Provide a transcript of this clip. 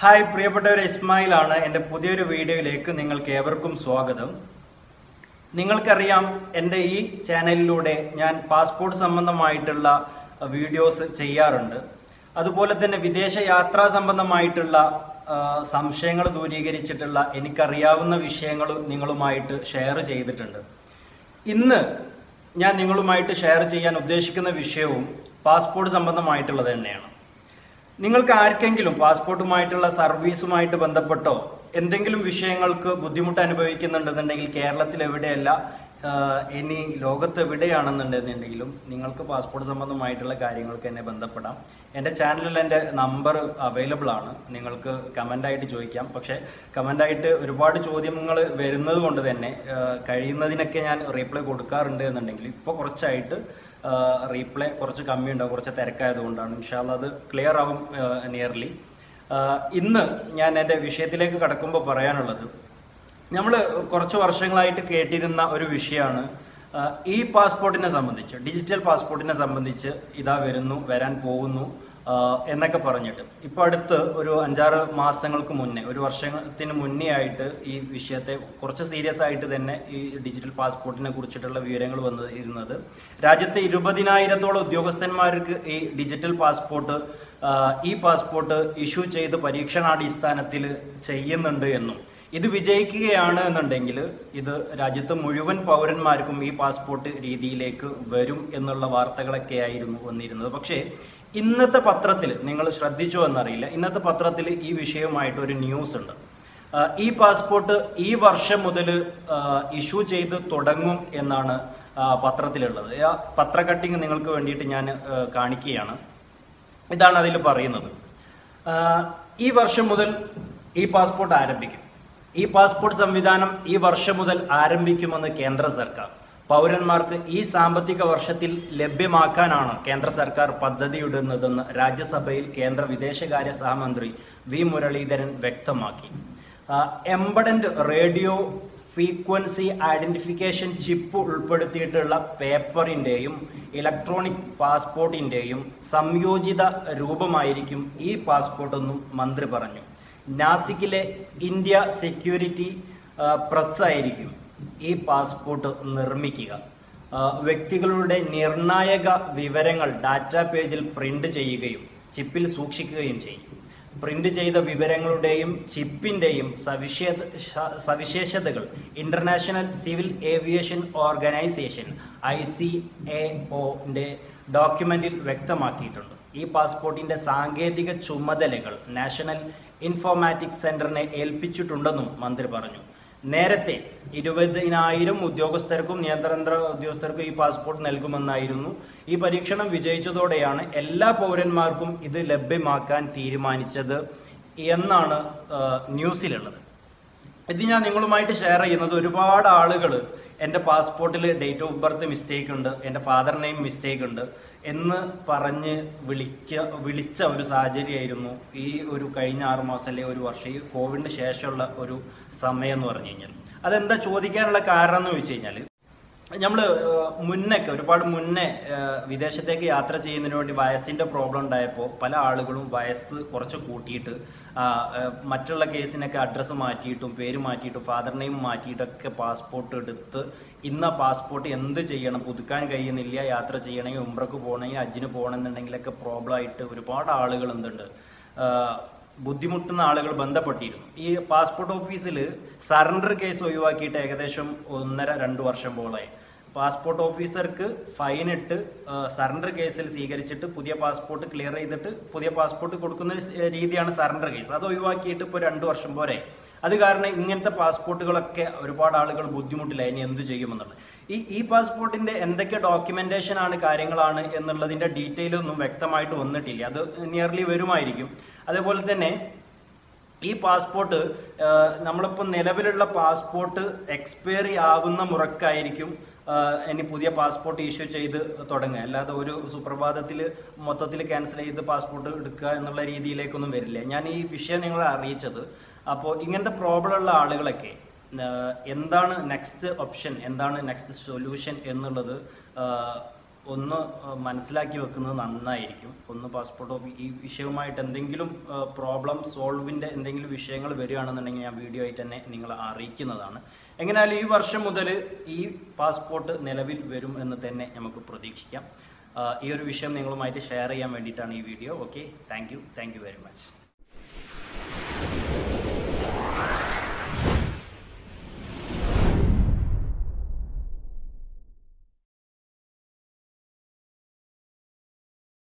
hi പ്രിയപ്പെട്ടവർ ഇസ്മായിൽ ആണ് എൻ്റെ പുതിയൊരു വീഡിയോയിലേക്ക് നിങ്ങൾക്ക് ഏവർക്കും സ്വാഗതം നിങ്ങൾക്കറിയാം എൻ്റെ ഈ ചാനലിലൂടെ ഞാൻ പാസ്പോർട്ട് സംബന്ധമായിട്ടുള്ള വീഡിയോസ് ചെയ്യാറുണ്ട് അതുപോലെ തന്നെ വിദേശ യാത്രാ സംബന്ധമായിട്ടുള്ള ആ, സംശയങ്ങൾ ദൂരീകരിച്ചിട്ടുള്ള എനിക്കറിയാവുന്ന വിഷയങ്ങൾ നിങ്ങളുമായിട്ട് ഷെയർ ചെയ്തിട്ടുണ്ട് ഇന്ന് ഞാൻ നിങ്ങളുമായിട്ട് ഷെയർ ചെയ്യാൻ ഉദ്ദേശിക്കുന്ന വിഷയവും പാസ്പോർട്ട് സംബന്ധമായിട്ടുള്ളത് തന്നെയാണ് നിങ്ങൾക്ക് ആർക്കെങ്കിലും പാസ്പോർട്ടുമായിട്ടുള്ള സർവീസുമായിട്ട് ബന്ധപ്പെട്ടോ എന്തെങ്കിലും വിഷയങ്ങൾക്ക് ബുദ്ധിമുട്ട് അനുഭവിക്കുന്നുണ്ടെന്നുണ്ടെങ്കിൽ കേരളത്തിൽ എവിടെയല്ല ആഹ് ഇനി ലോകത്ത് എവിടെയാണെന്നുണ്ടെന്നുണ്ടെങ്കിലും നിങ്ങൾക്ക് പാസ്പോർട്ട് സംബന്ധമായിട്ടുള്ള കാര്യങ്ങൾക്ക് എന്നെ ബന്ധപ്പെടാം എൻ്റെ ചാനലിൽ എൻ്റെ നമ്പർ അവൈലബിൾ ആണ് നിങ്ങൾക്ക് കമൻ്റായിട്ട് ചോദിക്കാം പക്ഷേ കമൻ്റായിട്ട് ഒരുപാട് ചോദ്യങ്ങൾ വരുന്നത് കൊണ്ട് തന്നെ ആഹ് കഴിയുന്നതിനൊക്കെ ഞാൻ റീപ്ലൈ കൊടുക്കാറുണ്ട് എന്നുണ്ടെങ്കിൽ ഇപ്പോൾ കുറച്ചായിട്ട് റീപ്ലൈ കുറച്ച് കമ്മി ഉണ്ടാവും കുറച്ച് തിരക്കായതുകൊണ്ടാണ് ഇൻഷാല്ല അത് ക്ലിയർ ആവും നിയർലി ഇന്ന് ഞാൻ എൻ്റെ വിഷയത്തിലേക്ക് കടക്കുമ്പോൾ പറയാനുള്ളത് നമ്മൾ കുറച്ച് വർഷങ്ങളായിട്ട് കേട്ടിരുന്ന ഒരു വിഷയമാണ് ഈ പാസ്പോർട്ടിനെ സംബന്ധിച്ച് ഡിജിറ്റൽ പാസ്പോർട്ടിനെ സംബന്ധിച്ച് ഇതാ വരുന്നു വരാൻ പോകുന്നു ആ, എന്നൊക്കെ പറഞ്ഞിട്ട് ഇപ്പോൾ അടുത്ത് ഒരു അഞ്ചാറ് മാസങ്ങൾക്ക് മുന്നേ ഒരു വർഷത്തിന് മുന്നേ ആയിട്ട് ഈ വിഷയത്തെ കുറച്ച് സീരിയസ് ആയിട്ട് തന്നെ ഈ ഡിജിറ്റൽ പാസ്പോർട്ടിനെ കുറിച്ചിട്ടുള്ള വിവരങ്ങൾ വന്നിരുന്നത് രാജ്യത്തെ ഇരുപതിനായിരത്തോളം ഉദ്യോഗസ്ഥന്മാർക്ക് ഈ ഡിജിറ്റൽ പാസ്പോർട്ട് ആ, ഈ പാസ്പോർട്ട് ഇഷ്യൂ ചെയ്ത് പരീക്ഷണാടിസ്ഥാനത്തിൽ ചെയ്യുന്നുണ്ട് എന്നും ഇത് വിജയിക്കുകയാണ് എന്നുണ്ടെങ്കിൽ ഇത് രാജ്യത്തെ മുഴുവൻ പൗരന്മാർക്കും ഈ പാസ്പോർട്ട് രീതിയിലേക്ക് വരും എന്നുള്ള വാർത്തകളൊക്കെ ആയിരുന്നു വന്നിരുന്നത് പക്ഷേ ഇന്നത്തെ പത്രത്തിൽ നിങ്ങൾ ശ്രദ്ധിച്ചോ എന്നറിയില്ല ഇന്നത്തെ പത്രത്തിൽ ഈ വിഷയവുമായിട്ട് ഒരു ന്യൂസ് ഉണ്ട് ആ, ഈ പാസ്പോർട്ട് ഈ വർഷം മുതൽ ഇഷ്യൂ ചെയ്ത് തുടങ്ങും എന്നാണ് ആ, പത്രത്തിലുള്ളത് ആ പത്ര കട്ടിങ് നിങ്ങൾക്ക് വേണ്ടിയിട്ട് ഞാൻ ആ, കാണിക്കുകയാണ് ഇതാണ് അതിൽ പറയുന്നത് ആ, ഈ വർഷം മുതൽ ഈ പാസ്പോർട്ട് ആരംഭിക്കും ഈ പാസ്പോർട്ട് സംവിധാനം ഈ വർഷം മുതൽ ആരംഭിക്കുമെന്ന് കേന്ദ്ര സർക്കാർ പൗരന്മാർക്ക് ഈ സാമ്പത്തിക വർഷത്തിൽ ലഭ്യമാക്കാനാണ് കേന്ദ്ര സർക്കാർ പദ്ധതിയിടുന്നതെന്ന് രാജ്യസഭയിൽ കേന്ദ്ര വിദേശകാര്യ സഹമന്ത്രി വി മുരളീധരൻ വ്യക്തമാക്കി embedded radio frequency identification chip ഉൾപ്പെടുത്തിയിട്ടുള്ള പേപ്പറിൻ്റെയും ഇലക്ട്രോണിക് പാസ്പോർട്ടിൻ്റെയും സംയോജിത രൂപമായിരിക്കും ഈ പാസ്പോർട്ട് എന്നും മന്ത്രി പറഞ്ഞു നാസിക്കിലെ ഇന്ത്യ സെക്യൂരിറ്റി പ്രസ് ആയിരിക്കും ഈ പാസ്പോർട്ട് നിർമ്മിക്കുക ആ, വ്യക്തികളുടെ നിർണായക വിവരങ്ങൾ ഡാറ്റാ പേജിൽ പ്രിന്റ് ചെയ്യുകയും ചിപ്പിൽ സൂക്ഷിക്കുകയും ചെയ്യും പ്രിന്റ് ചെയ്ത വിവരങ്ങളുടെയും ചിപ്പിന്റെയും സവിശേഷ ശ- സവിശേഷതകൾ international civil aviation organisation I C A ഒന്റെ ഡോക്യുമെന്റിൽ വ്യക്തമാക്കിയിട്ടുണ്ട് ഈ പാസ്പോർട്ടിന്റെ സാങ്കേതിക ചുമതലകൾ നാഷണൽ ഇൻഫോർമാറ്റിക്സ് സെന്ററിനെ ഏൽപ്പിച്ചിട്ടുണ്ടെന്നും മന്ത്രി പറഞ്ഞു നേരത്തെ ഇരുപതിനായിരം ഉദ്യോഗസ്ഥർക്കും നിയന്ത്രണ ഉദ്യോഗസ്ഥർക്കും ഈ പാസ്പോർട്ട് നൽകുമെന്നായിരുന്നു ഈ പരീക്ഷണം വിജയിച്ചതോടെയാണ് എല്ലാ പൗരന്മാർക്കും ഇത് ലഭ്യമാക്കാൻ തീരുമാനിച്ചത് എന്നാണ് ആ, ന്യൂസിലുള്ളത് ഇത് ഞാൻ നിങ്ങളുമായിട്ട് ഷെയർ ചെയ്യുന്നത് ഒരുപാട് ആളുകൾ എൻ്റെ പാസ്പോർട്ടിൽ ഡേറ്റ് ഓഫ് ബർത്ത് മിസ്റ്റേക്ക് ഉണ്ട് എൻ്റെ ഫാദർ നെയിം മിസ്റ്റേക്ക് ഉണ്ട് എന്ന് പറഞ്ഞ് വിളിക്ക വിളിച്ച ഒരു സാഹചര്യമായിരുന്നു ഈ ഒരു കഴിഞ്ഞ ആറ് മാസം അല്ലെങ്കിൽ ഒരു വർഷം ഈ കോവിഡിന് ശേഷമുള്ള ഒരു സമയം എന്ന് പറഞ്ഞു കഴിഞ്ഞാൽ അതെന്താ ചോദിക്കാനുള്ള കാരണം എന്ന് ചോദിച്ചു കഴിഞ്ഞാൽ നമ്മൾ മുന്നൊക്കെ ഒരുപാട് മുന്നേ ആ, വിദേശത്തേക്ക് യാത്ര ചെയ്യുന്നതിന് വേണ്ടി വയസ്സിന്റെ പ്രോബ്ലം ഉണ്ടായപ്പോൾ പല ആളുകളും വയസ്സ് കുറച്ച് കൂട്ടിയിട്ട് ആ, ആ, മറ്റുള്ള കേസിനൊക്കെ അഡ്രസ്സ് മാറ്റിയിട്ടും പേര് മാറ്റിയിട്ടും ഫാദർ നെയിം മാറ്റിയിട്ടൊക്കെ പാസ്പോർട്ട് എടുത്ത് ഇന്ന പാസ്പോർട്ട് എന്ത് ചെയ്യണം പുതുക്കാൻ കഴിയുന്നില്ല യാത്ര ചെയ്യണമെങ്കിൽ ഉംറക്ക് പോകണമെങ്കിൽ അജിന് പോകണമെന്നുണ്ടെങ്കിലൊക്കെ പ്രോബ്ലം ആയിട്ട് ഒരുപാട് ആളുകൾ എന്തുണ്ട് ആ, ബുദ്ധിമുട്ടുന്ന ആളുകൾ ബന്ധപ്പെട്ടിരുന്നു ഈ പാസ്പോർട്ട് ഓഫീസിൽ സറണ്ടർ കേസ് ഒഴിവാക്കിയിട്ട് ഏകദേശം ഒന്നര രണ്ട് വർഷം പോളായി പാസ്പോർട്ട് ഓഫീസർക്ക് ഫൈൻ ഇട്ട് സറണ്ടർ കേസിൽ സ്വീകരിച്ചിട്ട് പുതിയ പാസ്പോർട്ട് ക്ലിയർ ചെയ്തിട്ട് പുതിയ പാസ്പോർട്ട് കൊടുക്കുന്ന ഒരു സ് രീതിയാണ് സറണ്ടർ കേസ് അത് ഒഴിവാക്കിയിട്ട് ഇപ്പോൾ രണ്ട് വർഷം പോരെ അത് കാരണം ഇങ്ങനത്തെ പാസ്പോർട്ടുകളൊക്കെ ഒരുപാട് ആളുകൾ ബുദ്ധിമുട്ടില്ല ഇനി എന്ത് ചെയ്യുമെന്നുള്ളത് ഈ ഈ പാസ്പോർട്ടിന്റെ എന്തൊക്കെ ഡോക്യുമെന്റേഷൻ ആണ് കാര്യങ്ങളാണ് എന്നുള്ളതിന്റെ ഡീറ്റെയിൽ ഒന്നും വ്യക്തമായിട്ട് വന്നിട്ടില്ല അത് നിയർലി വരുമായിരിക്കും അതേപോലെ തന്നെ ഈ പാസ്പോർട്ട് നമ്മളിപ്പോൾ നിലവിലുള്ള പാസ്പോർട്ട് എക്സ്പയറി ആവുന്ന മുറക്കായിരിക്കും ആ, ഇനി പുതിയ പാസ്പോർട്ട് ഇഷ്യൂ ചെയ്ത് തുടങ്ങുക അല്ലാതെ ഒരു സുപ്രഭാതത്തിൽ മൊത്തത്തിൽ ക്യാൻസൽ ചെയ്ത് പാസ്പോർട്ട് എടുക്കുക എന്നുള്ള രീതിയിലേക്കൊന്നും വരില്ല ഞാൻ ഈ വിഷയം നിങ്ങളെ അറിയിച്ചത് അപ്പോൾ ഇങ്ങനത്തെ പ്രോബ്ലം ഉള്ള ആളുകളൊക്കെ ആ, എന്താണ് നെക്സ്റ്റ് ഓപ്ഷൻ എന്താണ് നെക്സ്റ്റ് സൊല്യൂഷൻ എന്നുള്ളത് ആ, ഒന്ന് ആ, മനസ്സിലാക്കി വെക്കുന്നത് നന്നായിരിക്കും ഒന്ന് പാസ്പോർട്ട് ഓഫ് ഈ വിഷയവുമായിട്ട് എന്തെങ്കിലും പ്രോബ്ലം സോൾവിൻ്റെ എന്തെങ്കിലും വിഷയങ്ങൾ വരികയാണെന്നുണ്ടെങ്കിൽ ഞാൻ വീഡിയോ ആയിട്ട് തന്നെ നിങ്ങളെ അറിയിക്കുന്നതാണ് എങ്ങനെയാലും ഈ വർഷം മുതൽ ഈ പാസ്പോർട്ട് നിലവിൽ വരും എന്ന് തന്നെ നമുക്ക് പ്രതീക്ഷിക്കാം ആ, ഈ ഒരു വിഷയം നിങ്ങളുമായിട്ട് ഷെയർ ചെയ്യാൻ വേണ്ടിയിട്ടാണ് ഈ video okay thank you thank you very much